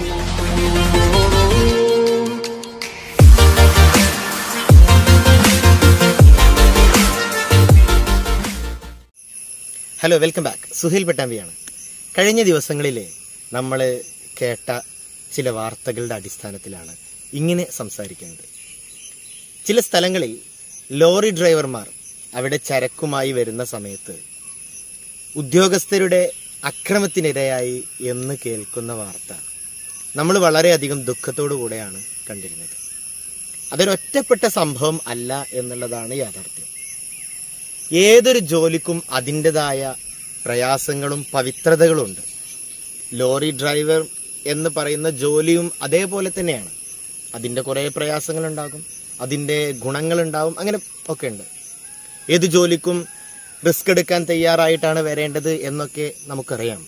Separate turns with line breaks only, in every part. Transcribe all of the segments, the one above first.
Hello welcome back Suhail പട്ടാമ്പിയാണ് കഴിഞ്ഞ ദിവസങ്ങളിൽ നമ്മൾ കേട്ട ചില വാർത്തകളുടെ അടിസ്ഥാനത്തിലാണ് ഇങ്ങനെ സംസാരിക്കുന്നത് ചില സ്ഥലങ്ങളിൽ ലോറി ഡ്രൈവർമാർ അവിടെ ചരക്കുമായി വരുന്ന സമയത്ത് ഉദ്യോഗസ്ഥരുടെ അക്രമത്തിനിരയായി എന്ന് കേൾക്കുന്ന വാർത്ത നമ്മൾ വളരെയധികം ദുഃഖത്തോടു കൂടെയാണ് കണ്ടിരുന്നത് അതൊരൊറ്റപ്പെട്ട സംഭവം അല്ല എന്നുള്ളതാണ് യാഥാർത്ഥ്യം ഏതൊരു ജോലിക്കും അതിൻ്റെതായ പ്രയാസങ്ങളും പവിത്രതകളും ഉണ്ട് ലോറി ഡ്രൈവർ എന്ന് പറയുന്ന ജോലിയും അതേപോലെ തന്നെയാണ് അതിൻ്റെ കുറേ പ്രയാസങ്ങളുണ്ടാകും അതിൻ്റെ ഗുണങ്ങളുണ്ടാവും അങ്ങനെ ഒക്കെ ഉണ്ട് ഏത് ജോലിക്കും റിസ്ക് എടുക്കാൻ തയ്യാറായിട്ടാണ് വരേണ്ടത് എന്നൊക്കെ നമുക്കറിയാം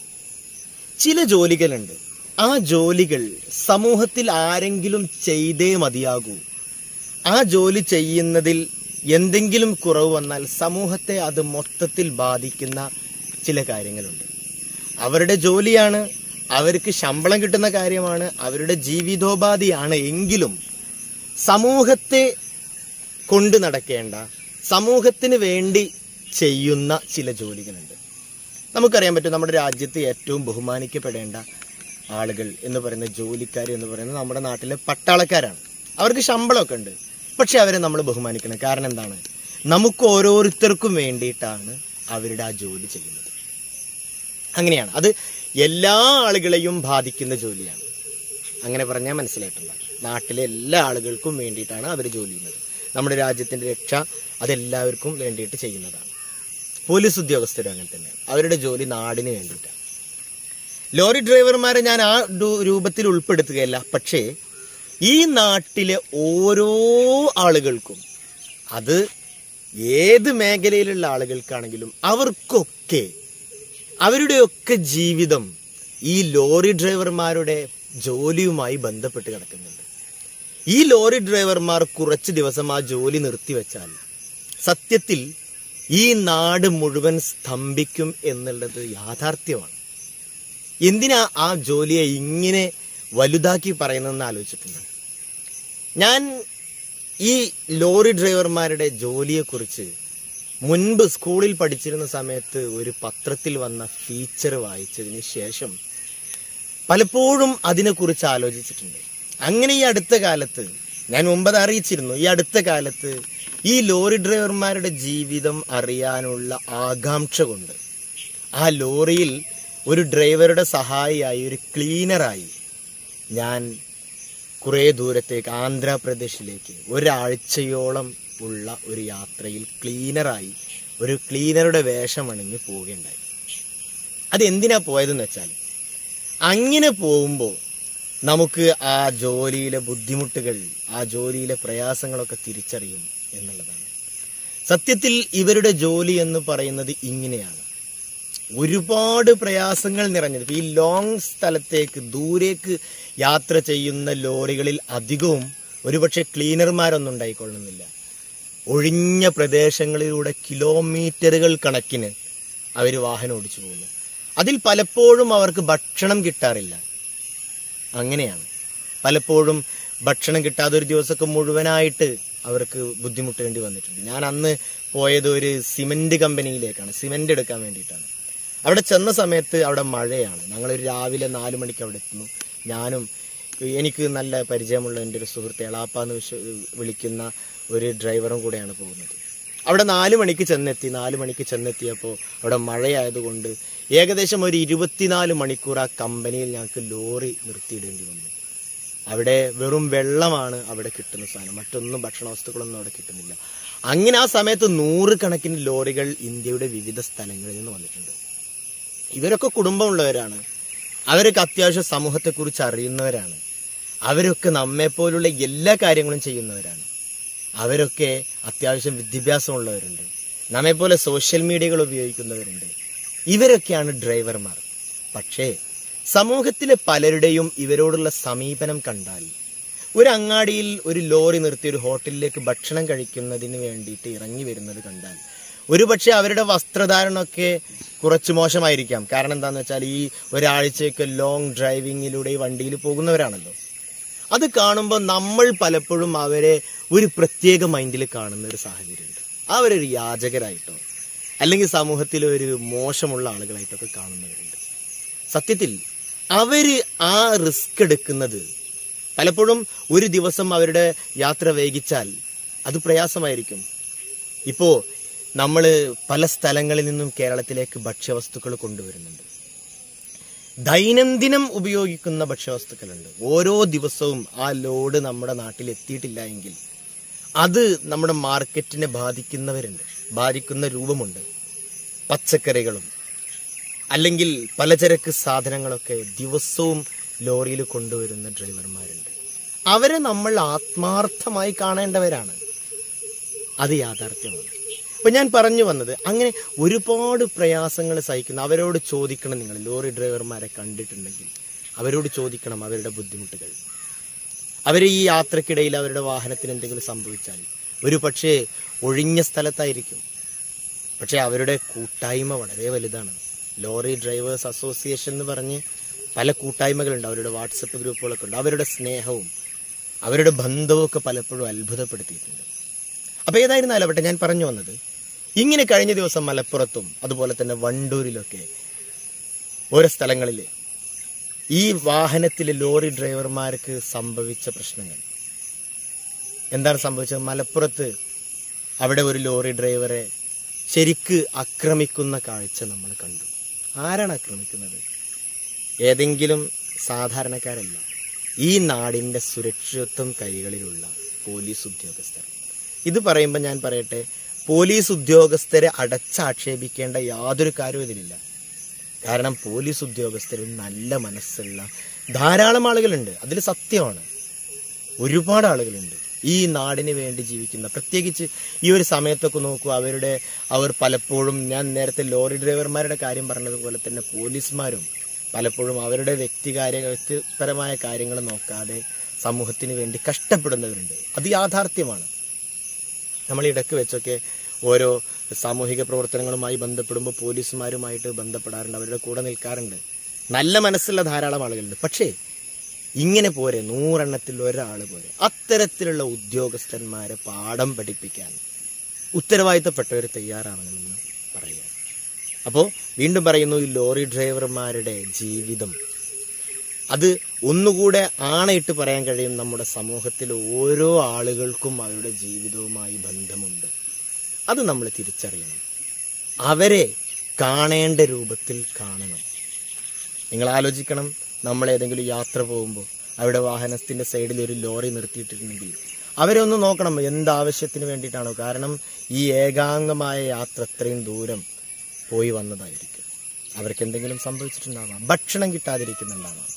ചില ജോലികളുണ്ട് ആ ജോലികൾ സമൂഹത്തിൽ ആരെങ്കിലും ചെയ്തേ മതിയാകൂ ആ ജോലി ചെയ്യുന്നതിൽ എന്തെങ്കിലും കുറവ് വന്നാൽ സമൂഹത്തെ അത് മൊത്തത്തിൽ ബാധിക്കുന്ന ചില കാര്യങ്ങളുണ്ട് അവരുടെ ജോലിയാണ് അവർക്ക് ശമ്പളം കിട്ടുന്ന കാര്യമാണ് അവരുടെ ജീവിതോപാധിയാണ് എങ്കിലും സമൂഹത്തെ കൊണ്ടു നടക്കേണ്ട സമൂഹത്തിന് വേണ്ടി ചെയ്യുന്ന ചില ജോലികളുണ്ട് നമുക്കറിയാൻ പറ്റും നമ്മുടെ രാജ്യത്ത് ഏറ്റവും ബഹുമാനിക്കപ്പെടേണ്ട ആളുകൾ എന്ന് പറയുന്ന ജോലിക്കാർ എന്ന് പറയുന്നത് നമ്മുടെ നാട്ടിലെ പട്ടാളക്കാരാണ് അവർക്ക് ശമ്പളമൊക്കെ ഉണ്ട് പക്ഷെ അവരെ നമ്മൾ ബഹുമാനിക്കണം കാരണം എന്താണ് നമുക്ക് ഓരോരുത്തർക്കും വേണ്ടിയിട്ടാണ് അവരുടെ ആ ജോലി ചെയ്യുന്നത് അങ്ങനെയാണ് അത് എല്ലാ ആളുകളെയും ബാധിക്കുന്ന ജോലിയാണ് അങ്ങനെ പറഞ്ഞാൽ മനസ്സിലായിട്ടില്ല നാട്ടിലെ എല്ലാ ആളുകൾക്കും വേണ്ടിയിട്ടാണ് അവർ ജോലി ചെയ്യുന്നത് നമ്മുടെ രാജ്യത്തിൻ്റെ രക്ഷ അതെല്ലാവർക്കും വേണ്ടിയിട്ട് ചെയ്യുന്നതാണ് പോലീസ് ഉദ്യോഗസ്ഥരും അങ്ങനെ തന്നെയാണ് അവരുടെ ജോലി നാടിന് വേണ്ടിയിട്ടാണ് ലോറി ഡ്രൈവർമാരെ ഞാൻ ആ ഡു- രൂപത്തിൽ ഉൾപ്പെടുത്തുകയല്ല പക്ഷേ ഈ നാട്ടിലെ ഓരോ ആളുകൾക്കും അത് ഏത് മേഖലയിലുള്ള ആളുകൾക്കാണെങ്കിലും അവർക്കൊക്കെ അവരുടെയൊക്കെ ജീവിതം ഈ ലോറി ഡ്രൈവർമാരുടെ ജോലിയുമായി ബന്ധപ്പെട്ട് കിടക്കുന്നുണ്ട് ഈ ലോറി ഡ്രൈവർമാർ കുറച്ച് ദിവസം ആ ജോലി നിർത്തിവെച്ചാൽ സത്യത്തിൽ ഈ നാട് മുഴുവൻ സ്തംഭിക്കും എന്നുള്ളത് യാഥാർത്ഥ്യമാണ് എന്തിനാ ആ ജോലിയെ ഇങ്ങനെ വലുതാക്കി പറയുന്നതെന്ന് ആലോചിച്ചിട്ടുണ്ട് ഞാൻ ഈ ലോറി ഡ്രൈവർമാരുടെ ജോലിയെക്കുറിച്ച് മുൻപ് സ്കൂളിൽ പഠിച്ചിരുന്ന സമയത്ത് ഒരു പത്രത്തിൽ വന്ന ഫീച്ചർ വായിച്ചതിന് ശേഷം പലപ്പോഴും അതിനെക്കുറിച്ച് ആലോചിച്ചിട്ടുണ്ട് അങ്ങനെ ഈ അടുത്ത കാലത്ത് ഞാൻ മുമ്പത് അറിയിച്ചിരുന്നു ഈ അടുത്ത കാലത്ത് ഈ ലോറി ഡ്രൈവർമാരുടെ ജീവിതം അറിയാനുള്ള ആകാംക്ഷ കൊണ്ട് ആ ലോറിയിൽ ഒരു ഡ്രൈവറുടെ സഹായിയായി ഒരു ക്ലീനറായി ഞാൻ കുറേ ദൂരത്തേക്ക് ആന്ധ്രാപ്രദേശിലേക്ക് ഒരാഴ്ചയോളം ഉള്ള ഒരു യാത്രയിൽ ക്ലീനറായി ഒരു ക്ലീനറുടെ വേഷമണിഞ്ഞ് പോവുകയുണ്ടായി അത് എന്തിനാ പോയതെന്ന് വെച്ചാൽ അങ്ങനെ പോകുമ്പോൾ നമുക്ക് ആ ജോലിയിലെ ബുദ്ധിമുട്ടുകൾ ആ ജോലിയിലെ പ്രയാസങ്ങളൊക്കെ തിരിച്ചറിയും എന്നുള്ളതാണ് സത്യത്തിൽ ഇവരുടെ ജോലി എന്ന് പറയുന്നത് ഇങ്ങനെയാണ് ഒരുപാട് പ്രയാസങ്ങൾ നിറഞ്ഞത് ഇപ്പൊ ഈ ലോങ് സ്ഥലത്തേക്ക് ദൂരേക്ക് യാത്ര ചെയ്യുന്ന ലോറികളിൽ അധികവും ഒരുപക്ഷെ ക്ലീനർമാരൊന്നും ഉണ്ടായിക്കൊള്ളുന്നില്ല ഒഴിഞ്ഞ പ്രദേശങ്ങളിലൂടെ കിലോമീറ്ററുകൾ കണക്കിന് അവർ വാഹനം ഓടിച്ചു പോകുന്നു അതിൽ പലപ്പോഴും അവർക്ക് ഭക്ഷണം കിട്ടാറില്ല അങ്ങനെയാണ് പലപ്പോഴും ഭക്ഷണം കിട്ടാതെ ഒരു ദിവസമൊക്കെ മുഴുവനായിട്ട് അവർക്ക് ബുദ്ധിമുട്ടേണ്ടി വന്നിട്ടുണ്ട് ഞാൻ അന്ന് പോയത് ഒരു സിമെന്റ് കമ്പനിയിലേക്കാണ് സിമെന്റ് എടുക്കാൻ വേണ്ടിയിട്ടാണ് അവിടെ ചെന്ന സമയത്ത് അവിടെ മഴയാണ് ഞങ്ങൾ രാവിലെ നാല് മണിക്ക് അവിടെ എത്തുന്നു ഞാനും എനിക്ക് നല്ല പരിചയമുള്ള എൻ്റെ ഒരു സുഹൃത്ത് എളാപ്പ എന്ന് വിശ്വ വിളിക്കുന്ന ഒരു ഡ്രൈവറും കൂടെയാണ് പോകുന്നത് അവിടെ നാല് മണിക്ക് ചെന്നെത്തി നാല് മണിക്ക് ചെന്നെത്തിയപ്പോൾ അവിടെ മഴയായതുകൊണ്ട് ഏകദേശം ഒരു ഇരുപത്തിനാല് മണിക്കൂർ ആ കമ്പനിയിൽ ഞങ്ങൾക്ക് ലോറി നിർത്തിയിടേണ്ടി വന്നു അവിടെ വെറും വെള്ളമാണ് അവിടെ കിട്ടുന്ന സാധനം മറ്റൊന്നും ഭക്ഷണ വസ്തുക്കളൊന്നും അവിടെ കിട്ടുന്നില്ല അങ്ങനെ ആ സമയത്ത് നൂറുകണക്കിന് ലോറികൾ ഇന്ത്യയുടെ വിവിധ സ്ഥലങ്ങളിൽ നിന്ന് വന്നിട്ടുണ്ട് ഇവരൊക്കെ കുടുംബമുള്ളവരാണ് അവരൊക്കെ അത്യാവശ്യം സമൂഹത്തെക്കുറിച്ച് അറിയുന്നവരാണ് അവരൊക്കെ നമ്മെപ്പോലുള്ള എല്ലാ കാര്യങ്ങളും ചെയ്യുന്നവരാണ് അവരൊക്കെ അത്യാവശ്യം വിദ്യാഭ്യാസമുള്ളവരുണ്ട് നമ്മെപ്പോലെ സോഷ്യൽ മീഡിയകൾ ഉപയോഗിക്കുന്നവരുണ്ട് ഇവരൊക്കെയാണ് ഡ്രൈവർമാർ പക്ഷേ സമൂഹത്തിലെ പലരുടെയും ഇവരോടുള്ള സമീപനം കണ്ടാൽ ഒരു അങ്ങാടിയിൽ ഒരു ലോറി നിർത്തി ഒരു ഹോട്ടലിലേക്ക് ഭക്ഷണം കഴിക്കുന്നതിന് വേണ്ടിയിട്ട് ഇറങ്ങി വരുന്നത് കണ്ടാൽ ഒരുപക്ഷെ അവരുടെ വസ്ത്രധാരണമൊക്കെ കുറച്ച് മോശമായിരിക്കാം കാരണം എന്താണെന്ന് വെച്ചാൽ ഈ ഒരാഴ്ചയൊക്കെ ലോങ് ഡ്രൈവിങ്ങിലൂടെ ഈ വണ്ടിയിൽ പോകുന്നവരാണല്ലോ അത് കാണുമ്പോൾ നമ്മൾ പലപ്പോഴും അവരെ ഒരു പ്രത്യേക മൈൻഡിൽ കാണുന്ന ഒരു സാഹചര്യമുണ്ട് അവരൊരു യാചകരായിട്ടോ അല്ലെങ്കിൽ സമൂഹത്തിൽ ഒരു മോശമുള്ള ആളുകളായിട്ടൊക്കെ കാണുന്നവരുണ്ട് സത്യത്തിൽ അവര് ആ റിസ്ക് എടുക്കുന്നത് പലപ്പോഴും ഒരു ദിവസം അവരുടെ യാത്ര വൈകിച്ചാൽ അത് പ്രയാസമായിരിക്കും ഇപ്പോ നമ്മൾ പല സ്ഥലങ്ങളിൽ നിന്നും കേരളത്തിലേക്ക് ഭക്ഷ്യവസ്തുക്കൾ കൊണ്ടുവരുന്നുണ്ട് ദൈനംദിനം ഉപയോഗിക്കുന്ന ഭക്ഷ്യവസ്തുക്കളുണ്ട് ഓരോ ദിവസവും ആ ലോഡ് നമ്മുടെ നാട്ടിൽ എത്തിയിട്ടില്ല എങ്കിൽ അത് നമ്മുടെ മാർക്കറ്റിനെ ബാധിക്കുന്നവരുണ്ട് ബാധിക്കുന്ന രൂപമുണ്ട് പച്ചക്കറികളും അല്ലെങ്കിൽ പലചരക്ക് സാധനങ്ങളൊക്കെ ദിവസവും ലോറിയിൽ കൊണ്ടുവരുന്ന ഡ്രൈവർമാരുണ്ട് അവരെ നമ്മൾ ആത്മാർത്ഥമായി കാണേണ്ടവരാണ് അത് യാഥാർത്ഥ്യമാണ് അപ്പൊ ഞാൻ പറഞ്ഞു വന്നത് അങ്ങനെ ഒരുപാട് പ്രയാസങ്ങൾ സഹിക്കുന്ന അവരോട് ചോദിക്കണം നിങ്ങൾ ലോറി ഡ്രൈവർമാരെ കണ്ടിട്ടുണ്ടെങ്കിൽ അവരോട് ചോദിക്കണം അവരുടെ ബുദ്ധിമുട്ടുകൾ അവർ ഈ യാത്രക്കിടയിൽ അവരുടെ വാഹനത്തിന് എന്തെങ്കിലും സംഭവിച്ചാൽ ഒരു പക്ഷേ ഒഴിഞ്ഞ സ്ഥലത്തായിരിക്കും പക്ഷേ അവരുടെ കൂട്ടായ്മ വളരെ വലുതാണ് ലോറി ഡ്രൈവേഴ്സ് അസോസിയേഷൻ എന്ന് പറഞ്ഞ് പല കൂട്ടായ്മകളുണ്ട് അവരുടെ വാട്സപ്പ് ഗ്രൂപ്പുകളൊക്കെ ഉണ്ട് അവരുടെ സ്നേഹവും അവരുടെ ബന്ധവും ഒക്കെ പലപ്പോഴും അത്ഭുതപ്പെടുത്തിയിട്ടുണ്ട് അപ്പോൾ ഏതായിരുന്നാലും ആവട്ടെ ഞാൻ പറഞ്ഞു വന്നത് ഇങ്ങനെ കഴിഞ്ഞ ദിവസം മലപ്പുറത്തും അതുപോലെ തന്നെ വണ്ടൂരിലൊക്കെ ഓരോ സ്ഥലങ്ങളിൽ ഈ വാഹനത്തിലെ ലോറി ഡ്രൈവർമാർക്ക് സംഭവിച്ച പ്രശ്നങ്ങൾ എന്താണ് സംഭവിച്ചത് മലപ്പുറത്ത് അവിടെ ഒരു ലോറി ഡ്രൈവറെ ശരിക്ക് ആക്രമിക്കുന്ന കാഴ്ച നമ്മൾ കണ്ടു ആരാണ് ആക്രമിക്കുന്നത് ഏതെങ്കിലും സാധാരണക്കാരല്ല ഈ നാടിൻ്റെ സുരക്ഷിതത്വം കൈകളിലുള്ള പോലീസ് ഉദ്യോഗസ്ഥർ ഇത് പറയുമ്പോൾ ഞാൻ പറയട്ടെ പോലീസ് ഉദ്യോഗസ്ഥരെ അടച്ചാക്ഷേപിക്കേണ്ട യാതൊരു കാര്യവും ഇതിലില്ല കാരണം പോലീസ് ഉദ്യോഗസ്ഥരിൽ നല്ല മനസ്സുള്ള ധാരാളം ആളുകളുണ്ട് അതിൽ സത്യമാണ് ഒരുപാട് ആളുകളുണ്ട് ഈ നാടിന് വേണ്ടി ജീവിക്കുന്ന പ്രത്യേകിച്ച് ഈ ഒരു സമയത്തൊക്കെ നോക്കൂ അവരുടെ അവർ പലപ്പോഴും ഞാൻ നേരത്തെ ലോറി ഡ്രൈവർമാരുടെ കാര്യം പറഞ്ഞതുപോലെ തന്നെ പോലീസുമാരും പലപ്പോഴും അവരുടെ വ്യക്തികാര്യ വ്യക്തിപരമായ കാര്യങ്ങൾ നോക്കാതെ സമൂഹത്തിന് വേണ്ടി കഷ്ടപ്പെടുന്നവരുണ്ട് അത് യാഥാർത്ഥ്യമാണ് നമ്മൾ ഇടയ്ക്ക് വെച്ചൊക്കെ ഓരോ സാമൂഹിക പ്രവർത്തനങ്ങളുമായി ബന്ധപ്പെടുമ്പോൾ പോലീസുമാരുമായിട്ട് ബന്ധപ്പെടാറുണ്ട് അവരുടെ കൂടെ നിൽക്കാറുണ്ട് നല്ല മനസ്സുള്ള ധാരാളം ആളുകളുണ്ട് പക്ഷേ ഇങ്ങനെ പോരെ നൂറെണ്ണത്തിൽ ഒരാൾ പോരെ അത്തരത്തിലുള്ള ഉദ്യോഗസ്ഥന്മാരെ പാഠം പഠിപ്പിക്കാൻ ഉത്തരവാദിത്തപ്പെട്ടവർ തയ്യാറാവണമെന്ന് പറയുക അപ്പോൾ വീണ്ടും പറയുന്നു ഈ ലോറി ഡ്രൈവർമാരുടെ ജീവിതം അത് ഒന്നുകൂടെ ആണയിട്ട് പറയാൻ കഴിയും നമ്മുടെ സമൂഹത്തിൽ ഓരോ ആളുകൾക്കും അവരുടെ ജീവിതവുമായി ബന്ധമുണ്ട് അത് നമ്മൾ തിരിച്ചറിയണം അവരെ കാണേണ്ട രൂപത്തിൽ കാണണം നിങ്ങൾ ആലോചിക്കണം നമ്മൾ ഏതെങ്കിലും യാത്ര പോകുമ്പോൾ അവിടെ വാഹനത്തിന്റെ സൈഡിൽ ഒരു ലോറി നിർത്തിയിട്ടിട്ടുണ്ടെങ്കിൽ അവരെ ഒന്ന് നോക്കണം എന്താവശ്യത്തിന് വേണ്ടിയിട്ടാണോ കാരണം ഈ ഏകാംഗമായ യാത്ര അത്രയും ദൂരം പോയി വന്നതായിരിക്കും അവർക്ക് എന്തെങ്കിലും സംഭവിച്ചിട്ടുണ്ടാവാം ഭക്ഷണം കിട്ടാതിരിക്കുന്നുണ്ടാവാം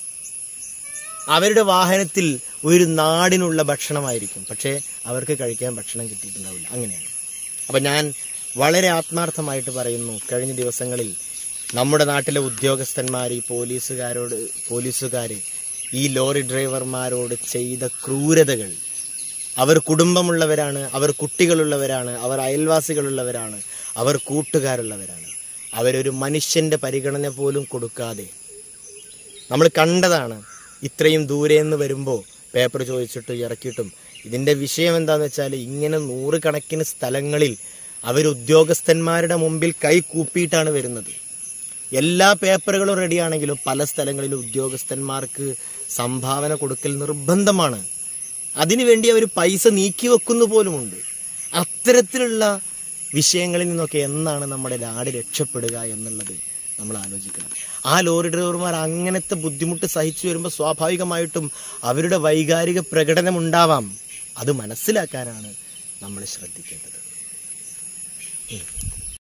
അവരുടെ വാഹനത്തിൽ ഒരു നാടിനുള്ള ഭക്ഷണമായിരിക്കും പക്ഷേ അവർക്ക് കഴിക്കാൻ ഭക്ഷണം കിട്ടിയിട്ടുണ്ടാവില്ല അങ്ങനെയാണ് അപ്പം ഞാൻ വളരെ ആത്മാർത്ഥമായിട്ട് പറയുന്നു കഴിഞ്ഞ ദിവസങ്ങളിൽ നമ്മുടെ നാട്ടിലെ ഉദ്യോഗസ്ഥന്മാർ ഈ പോലീസുകാരോട് പോലീസുകാർ ഈ ലോറി ഡ്രൈവർമാരോട് ചെയ്ത ക്രൂരതകൾ അവർ കുടുംബമുള്ളവരാണ് അവർ കുട്ടികളുള്ളവരാണ് അവർ അയൽവാസികളുള്ളവരാണ് അവർ കൂട്ടുകാരുള്ളവരാണ് അവരൊരു മനുഷ്യന്റെ പരിഗണന പോലും കൊടുക്കാതെ നമ്മൾ കണ്ടതാണ് ഇത്രയും ദൂരെ നിന്ന് വരുമ്പോൾ പേപ്പർ ചോദിച്ചിട്ട് ഇറക്കിയിട്ടും ഇതിന്റെ വിഷയം എന്താന്ന് വെച്ചാൽ ഇങ്ങനെ നൂറുകണക്കിന് സ്ഥലങ്ങളിൽ അവർ ഉദ്യോഗസ്ഥന്മാരുടെ മുമ്പിൽ കൈ കൂപ്പിയിട്ടാണ് വരുന്നത് എല്ലാ പേപ്പറുകളും റെഡിയാണെങ്കിലും പല സ്ഥലങ്ങളിലും ഉദ്യോഗസ്ഥന്മാർക്ക് സംഭാവന കൊടുക്കൽ നിർബന്ധമാണ് അതിനുവേണ്ടി അവർ പൈസ നീക്കി വെക്കുന്നു പോലുമുണ്ട് അത്തരത്തിലുള്ള വിഷയങ്ങളിൽ നിന്നൊക്കെ എന്നാണ് നമ്മുടെ നാട് രക്ഷപ്പെടുക എന്നുള്ളത് നമ്മൾ ആലോചിക്കണം ആ ലോറി ഡ്രൈവർമാർ അങ്ങനത്തെ ബുദ്ധിമുട്ട് സഹിച്ചു വരുമ്പോൾ സ്വാഭാവികമായിട്ടും അവരുടെ വൈകാരിക പ്രകടനം ഉണ്ടാവാം അത് മനസ്സിലാക്കാനാണ് നമ്മൾ ശ്രദ്ധിക്കേണ്ടത് ഉം.